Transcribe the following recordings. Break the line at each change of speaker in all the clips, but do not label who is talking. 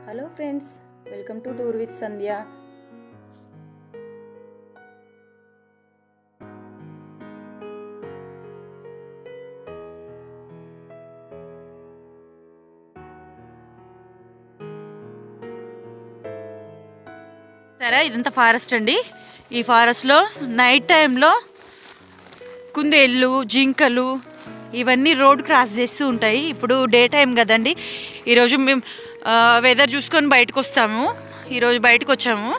hello friends welcome to tour with Sandhya
సరే ఇదంతా forest అండి ఈ ఫారెస్ట్లో నైట్ టైంలో కుందేళ్ళు జింకలు ఇవన్నీ రోడ్ క్రాస్ చేస్తూ ఉంటాయి ఇప్పుడు డే టైం కదండి ఈరోజు మేము వెదర్ చూసుకొని బయటకు వస్తాము ఈరోజు బయటకు వచ్చాము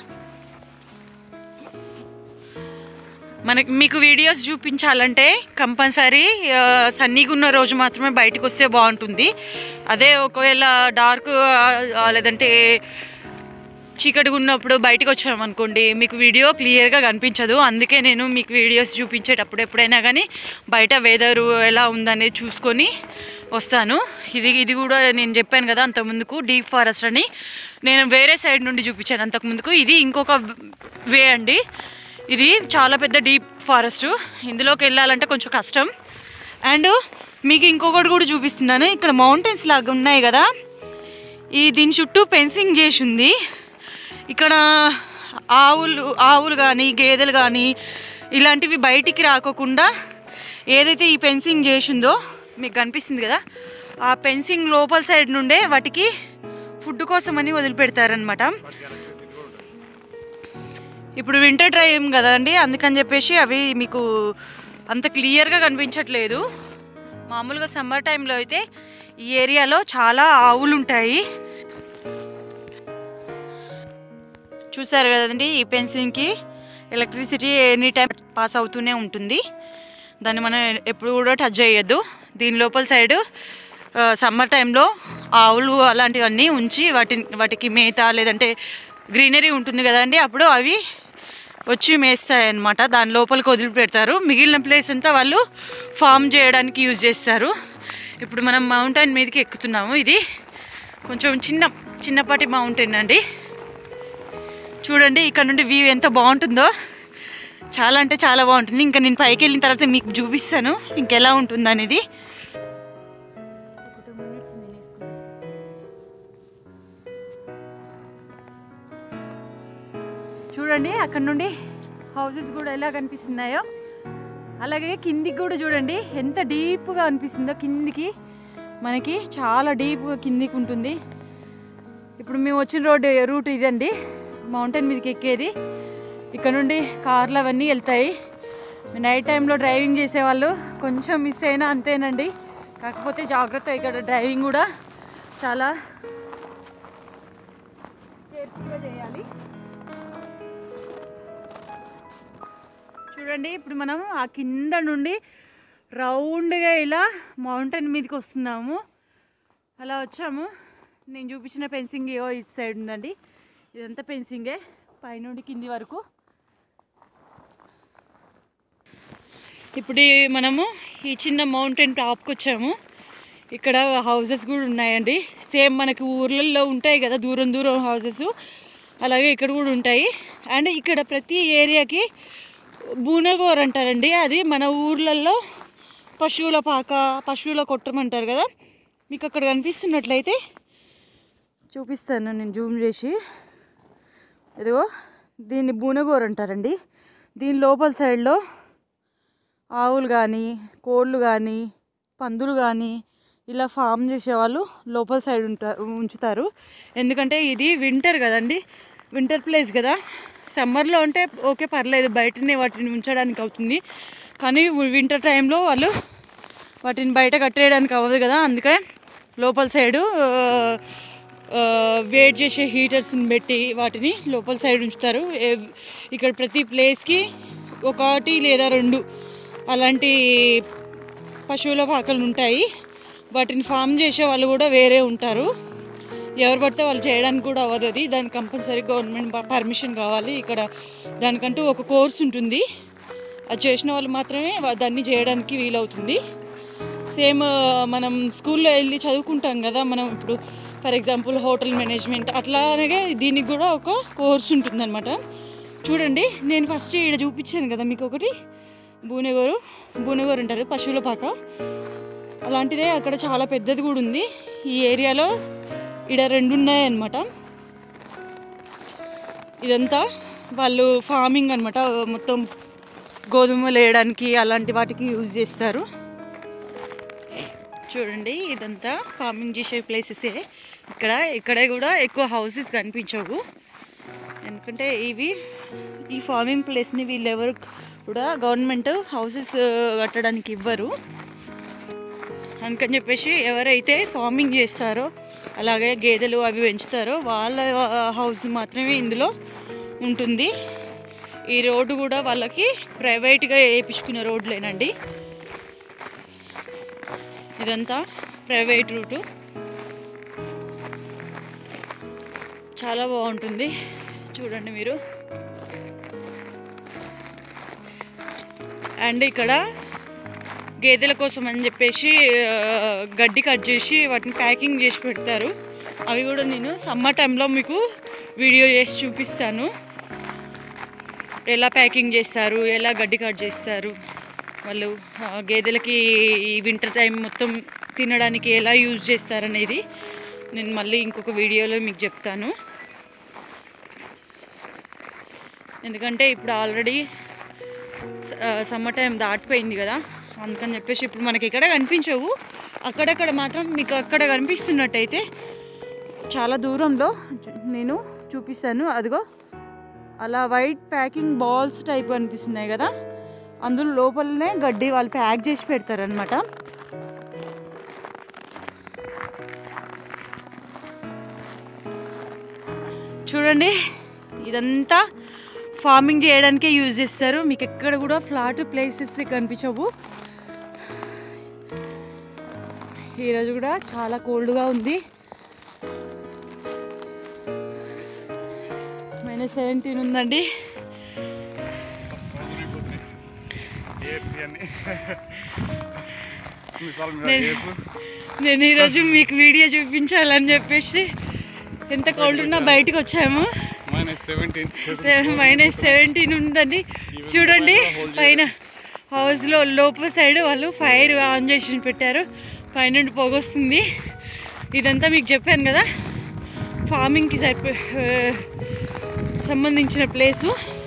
మనకి మీకు వీడియోస్ చూపించాలంటే కంపల్సరీ సన్నీగా ఉన్న రోజు మాత్రమే బయటకు వస్తే బాగుంటుంది అదే ఒకవేళ డార్క్ లేదంటే చీకటిగా ఉన్నప్పుడు బయటకు వచ్చాం అనుకోండి మీకు వీడియో క్లియర్గా కనిపించదు అందుకే నేను మీకు వీడియోస్ చూపించేటప్పుడు ఎప్పుడైనా కానీ బయట వెదర్ ఎలా ఉందనేది చూసుకొని వస్తాను ఇది ఇది కూడా నేను చెప్పాను కదా అంతకుముందుకు డీప్ ఫారెస్ట్ అని నేను వేరే సైడ్ నుండి చూపించాను అంతకుముందుకు ఇది ఇంకొక వే అండి ఇది చాలా పెద్ద డీప్ ఫారెస్ట్ ఇందులోకి వెళ్ళాలంటే కొంచెం కష్టం అండ్ మీకు ఇంకొకటి కూడా చూపిస్తున్నాను ఇక్కడ మౌంటైన్స్ లాగా ఉన్నాయి కదా ఈ దీని చుట్టూ ఫెన్సింగ్ చేసి ఉంది ఇక్కడ ఆవులు ఆవులు కానీ గేదెలు కానీ ఇలాంటివి బయటికి రాకోకుండా ఏదైతే ఈ ఫెన్సింగ్ చేసిందో మీకు కనిపిస్తుంది కదా ఆ ఫెన్సింగ్ లోపల సైడ్ నుండే వాటికి ఫుడ్ కోసమని వదిలిపెడతారనమాట ఇప్పుడు వింటర్ టైం కదండి అందుకని చెప్పేసి అవి మీకు అంత క్లియర్గా కనిపించట్లేదు మామూలుగా సమ్మర్ టైంలో అయితే ఈ ఏరియాలో చాలా ఆవులు ఉంటాయి చూసారు కదండి ఈ పెన్సింగ్కి ఎలక్ట్రిసిటీ ఎనీ టైం పాస్ అవుతూనే ఉంటుంది దాన్ని మనం ఎప్పుడు కూడా టచ్ చేయొద్దు దీని లోపల సైడ్ సమ్మర్ టైంలో ఆవులు అలాంటివన్నీ ఉంచి వాటి వాటికి మేత లేదంటే గ్రీనరీ ఉంటుంది కదండి అప్పుడు అవి వచ్చి మేస్తాయి అన్నమాట దాని లోపలికి వదిలిపెడతారు మిగిలిన ప్లేస్ అంతా వాళ్ళు ఫామ్ చేయడానికి యూజ్ చేస్తారు ఇప్పుడు మనం మౌంటైన్ మీదకి ఎక్కుతున్నాము ఇది కొంచెం చిన్న చిన్నపాటి మౌంటైన్ అండి చూడండి ఇక్కడ నుండి వ్యూ ఎంత బాగుంటుందో చాలా అంటే చాలా బాగుంటుంది ఇంకా నేను పైకి వెళ్ళిన తర్వాత మీకు చూపిస్తాను ఇంకెలా ఉంటుంది అనేది చూడండి అక్కడ నుండి హౌసెస్ కూడా ఎలా కనిపిస్తున్నాయో అలాగే కిందికి కూడా చూడండి ఎంత డీప్గా అనిపిస్తుందో కిందికి మనకి చాలా డీప్గా కిందికి ఉంటుంది ఇప్పుడు మేము వచ్చిన రోడ్ రూట్ ఇదండి మౌంటైన్ మీదకి ఎక్కేది ఇక్కడ నుండి కార్లు అవన్నీ వెళ్తాయి నైట్ టైంలో డ్రైవింగ్ చేసేవాళ్ళు కొంచెం మిస్ అయినా అంతేనండి కాకపోతే జాగ్రత్త ఇక్కడ డ్రైవింగ్ కూడా చాలా కేర్ఫుల్గా చేయాలి చూడండి ఇప్పుడు మనం ఆ కింద నుండి రౌండ్గా ఇలా మౌంటైన్ మీదకి వస్తున్నాము అలా వచ్చాము నేను చూపించిన పెన్సింగ్ ఏవో ఇటు సైడ్ ఉందండి ఇదంతా పెన్సింగే పైనుండి కింది వరకు ఇప్పుడు ఈ మనము ఈ చిన్న మౌంటైన్ టాప్కి వచ్చాము ఇక్కడ హౌసెస్ కూడా ఉన్నాయండి సేమ్ మనకి ఊర్లలో ఉంటాయి కదా దూరం దూరం హౌసెస్ అలాగే ఇక్కడ కూడా ఉంటాయి అండ్ ఇక్కడ ప్రతి ఏరియాకి బూనగోర్ అంటారండి అది మన ఊర్లలో పశువుల పాక పశువుల కొట్టం అంటారు కదా మీకు అక్కడ కనిపిస్తున్నట్లయితే చూపిస్తాను నేను జూమ్ చేసి ఇదిగో దీన్ని బూనగోరు అంటారండి దీని లోపల సైడ్లో ఆవులు కానీ కోళ్ళు కానీ పందులు కానీ ఇలా ఫామ్ చేసేవాళ్ళు లోపల సైడ్ ఉంటారు ఉంచుతారు ఎందుకంటే ఇది వింటర్ కదండి వింటర్ ప్లేస్ కదా సమ్మర్లో అంటే ఓకే పర్లేదు బయటనే వాటిని ఉంచడానికి అవుతుంది కానీ వింటర్ టైంలో వాళ్ళు వాటిని బయట కట్టేయడానికి అవ్వదు కదా అందుకే లోపల సైడు వేడి చేసే హీటర్స్ని పెట్టి వాటిని లోపల సైడ్ ఉంచుతారు ఎవ్- ఇక్కడ ప్రతి ప్లేస్కి ఒకటి లేదా రెండు అలాంటి పశువుల పాకలు ఉంటాయి వాటిని ఫామ్ చేసే వాళ్ళు కూడా వేరే ఉంటారు ఎవరు పడితే వాళ్ళు చేయడానికి కూడా అవ్వదు అది దానికి కంపల్సరీ గవర్నమెంట్ పర్మిషన్ కావాలి ఇక్కడ దానికంటూ ఒక కోర్స్ ఉంటుంది అది చేసిన వాళ్ళు మాత్రమే వా- దాన్ని చేయడానికి వీలవుతుంది సేమ్ మనం స్కూల్లో వెళ్ళి చదువుకుంటాం కదా మనం ఇప్పుడు ఫర్ ఎగ్జాంపుల్ హోటల్ మేనేజ్మెంట్ అట్లానే దీనికి కూడా ఒక కోర్స్ ఉంటుందన్నమాట చూడండి నేను ఫస్ట్ ఇక్కడ చూపించాను కదా మీకు ఒకటి బూనెగోరు బూనెగోరు అంటారు పశువుల పాక అలాంటిదే అక్కడ చాలా పెద్దది కూడా ఉంది ఈ ఏరియాలో ఇక్కడ రెండు ఉన్నాయి అన్నమాట ఇదంతా వాళ్ళు ఫార్మింగ్ అనమాట మొత్తం గోధుమలు వేయడానికి అలాంటి వాటికి యూజ్ చేస్తారు చూడండి ఇదంతా ఫార్మింగ్ చేసే ప్లేసెసే ఇక్కడ ఇక్కడ కూడా ఎక్కువ హౌసెస్ కనిపించవు ఎందుకంటే ఇవి ఈ ఫార్మింగ్ ప్లేస్ని వీళ్ళెవరు కూడా గవర్నమెంట్ హౌసెస్ కట్టడానికి ఇవ్వరు అందుకని చెప్పేసి ఎవరైతే ఫార్మింగ్ చేస్తారో అలాగే గేదెలు అవి పెంచుతారో వాళ్ళ హౌస్ మాత్రమే ఇందులో ఉంటుంది ఈ రోడ్డు కూడా వాళ్ళకి ప్రైవేట్గా వేయించుకునే రోడ్లేనండి ఇదంతా ప్రైవేట్ రూటు చాలా బాగుంటుంది చూడండి మీరు అండ్ ఇక్కడ గేదెల కోసం అని చెప్పేసి ఆ, గడ్డి కట్ చేసి వాటిని ప్యాకింగ్ చేసి పెడతారు అవి కూడా నేను సమ్మర్ టైంలో మీకు వీడియో చేసి చూపిస్తాను ఎలా ప్యాకింగ్ చేస్తారు ఎలా గడ్డి కట్ చేస్తారు వాళ్ళు ఆ, గేదెలకి ఈ వింటర్ టైం మొత్తం తినడానికి ఎలా యూజ్ చేస్తారనేది నేను మళ్ళీ ఇంకొక వీడియోలో మీకు చెప్తాను ఎందుకంటే ఇప్పుడు ఆల్రెడీ సమ్మర్ టైం దాటిపోయింది కదా అందుకని చెప్పేసి ఇప్పుడు మనకి ఎక్కడ కనిపించవు అక్కడక్కడ మాత్రం మీకు అక్కడ కనిపిస్తున్నట్టయితే చాలా దూరంలో చూ- నేను చూపిస్తాను అదిగో అలా వైట్ ప్యాకింగ్ బాల్స్ టైప్ కనిపిస్తున్నాయి కదా అందులో లోపలనే గడ్డి వాళ్ళు ప్యాక్ చేసి పెడతారనమాట చూడండి ఇదంతా ఫార్మింగ్ చేయడానికే యూజ్ చేస్తారు మీకు ఎక్కడ కూడా ఫ్లాట్ ప్లేసెస్ కనిపించవు ఈరోజు కూడా చాలా కోల్డ్గా ఉంది మైనస్ సెవెంటీన్ ఉందండి
ఏర్స్ అన్ని కొన్నిసార్లు మీద
నేను-
ఏర్స్
నేను ఈరోజు మీకు వీడియో చూపించాలని చెప్పేసి ఎంత కోల్డ్ ఉన్నా బయటకు వచ్చాము
మైనస్ సెవెంటీన్
మైనస్ సెవెంటీన్ ఉందండి చూడండి పైన హౌస్లో లోపల సైడ్ వాళ్ళు ఫైర్ ఆన్ చేసి పెట్టారు పైనుండి పొగ వస్తుంది ఇదంతా మీకు చెప్పాను కదా ఫార్మింగ్కి సరిపో ఆ, సంబంధించిన ప్లేసు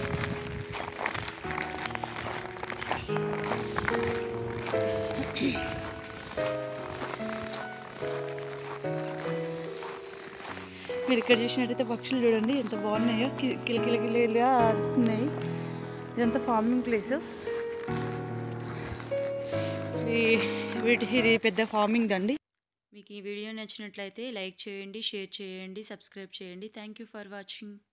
మీరు ఇక్కడ చూసినట్టయితే పక్షులు చూడండి ఎంత బాగున్నాయో కి- కిలకిల కిలకిలగా అరుస్తున్నాయి ఇదంతా ఫార్మింగ్ ప్లేస్ వీటి ఇది పెద్ద ఫార్మింగ్ అండి
మీకు ఈ వీడియో నచ్చినట్లయితే లైక్ చేయండి షేర్ చేయండి సబ్స్క్రైబ్ చేయండి థ్యాంక్ యూ ఫర్ వాచింగ్